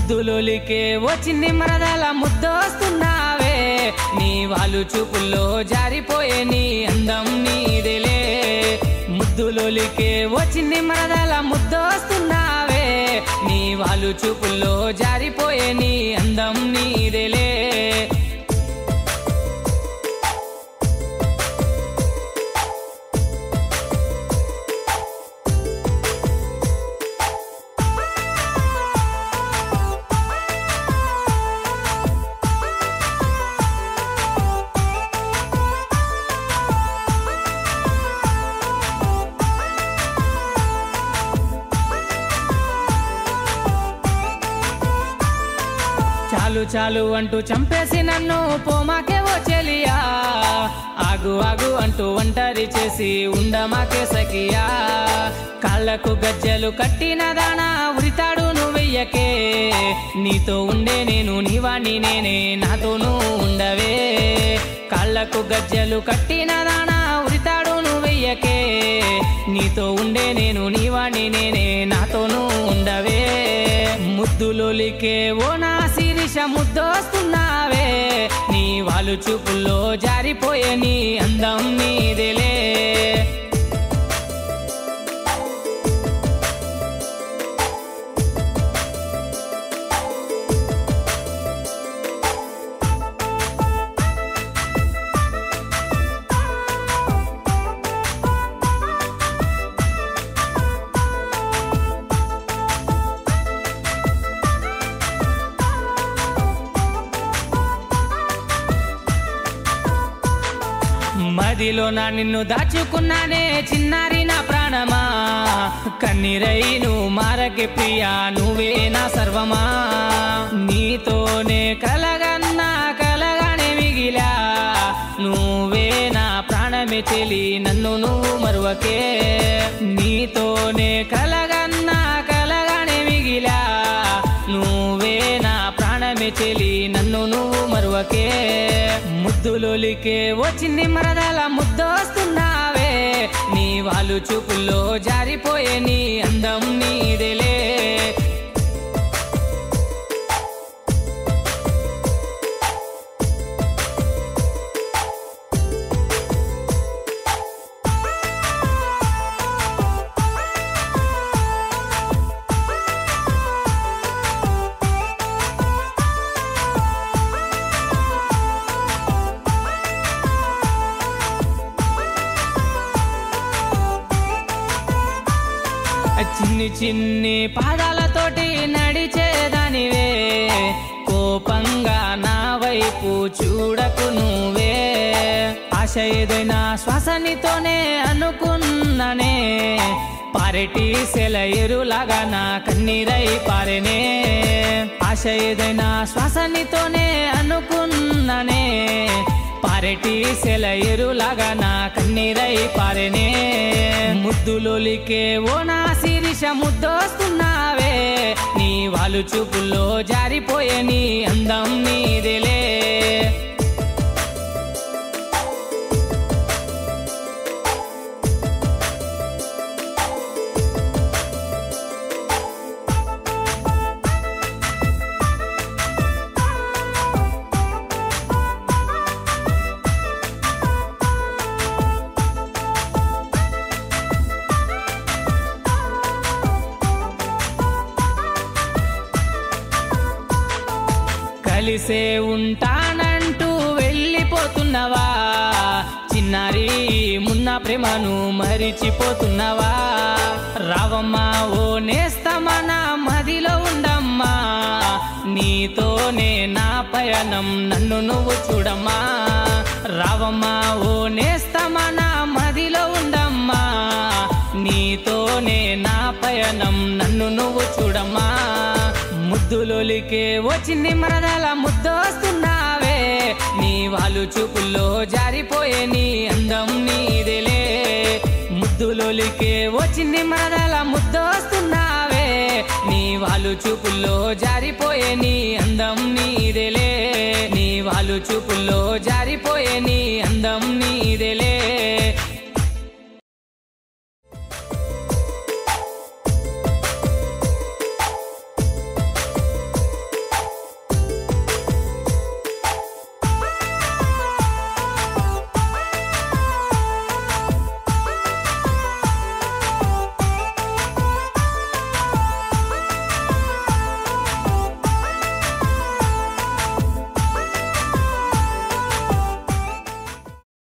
ముద్దులోలికే వచ్చింది మరదల ముద్దొస్తున్నావే నీ వాళ్ళు చూపుల్లో జారిపోయే నీ అందం నీదిలే ముద్దులోలికే వచ్చింది మరదల ముద్దొస్తున్నావే నీ వాళ్ళు చూపుల్లో జారిపోయే నీ అందం నీదిలే చాలు చాలు అంటూ చంపేసి నన్ను పోమాకే ఓ చెలియా ఆగు ఆగు అంటూ ఒంటరి చేసి ఉండమాకే సఖియా కాళ్ళకు గజ్జలు కట్టిన దానా ఉరితాడు నువ్వెయ్యకే నీతో ఉండే నేను నీవాణ్ణి నేనే నాతోనూ ఉండవే కాళ్ళకు గజ్జలు కట్టిన దానా ఉరితాడు నువ్వెయ్యకే నీతో ఉండే నేను నీవాణ్ణి నేనే నాతోనూ ఉండవే ముద్దులోలికే ఓ నా శిరీష ముద్దొస్తున్నావే నీ వాళ్ళు చూపుల్లో జారిపోయే నీ అందం నీదిలే మదిలో నా నిన్ను దాచుకున్నానే చిన్నారి నా ప్రాణమా కన్నీరై నువ్వు మారకే ప్రియా నువ్వే నా సర్వమా నీతోనే కలగన్నా కలగానే మిగిలా నువ్వే నా ప్రాణమే చెలి నన్ను నువ్వు మరువకే నీతోనే కలగన్నా కలగానే మిగిలా నువ్వే నా ప్రాణమే చెలి నన్ను నువ్వు మరువకే ముద్దులోలికే వచ్చింది మరదల ముద్దొస్తున్నావే నీ వాళ్ళు చూపుల్లో జారిపోయే నీ అందం నీదిలే చిన్ని చిన్ని పాదాలతోటి నడిచేదానివే కోపంగా నా వైపు చూడకు నువ్వే ఆశ ఏదైనా శ్వాసనితోనే అనుకున్ననే పారెటి సెల ఎరులాగా నా కన్నీరై పారెనే ఆశ ఏదైనా శ్వాసనితోనే అనుకున్ననే పారెటి సెల ఎరులాగా నా కన్నీరై పారెనే ముద్దులోలికే ఓ నా శిరీష ముద్దొస్తున్నావే నీ వాళ్ళు చూపుల్లో జారిపోయే నీ అందం నీదిలే కలిసే ఉంటానంటూ వెళ్ళిపోతున్నవా చిన్నారి మున్న ప్రేమను మరిచిపోతున్నవా రావమ్మా ఓ నేస్తమనా మదిలో ఉండమ్మా నీతోనే నా పయనం నన్ను నువ్వు చూడమ్మా రావమ్మా ఓ నేస్తమనా మదిలో ఉండమ్మా నీతోనే నా పయనం నన్ను నువ్వు చూడమ్మా ముద్దులోలికే వచ్చింది మరదల ముద్దొస్తున్నావే నీ వాళ్ళు చూపుల్లో జారిపోయే నీ అందం నీదిలే ముద్దులోలికే వచ్చింది మరదల ముద్దొస్తున్నావే నీ వాళ్ళు చూపుల్లో జారిపోయే నీ అందం నీదిలే నీ వాళ్ళు చూపుల్లో జారిపోయే నీ అందం నీదిలే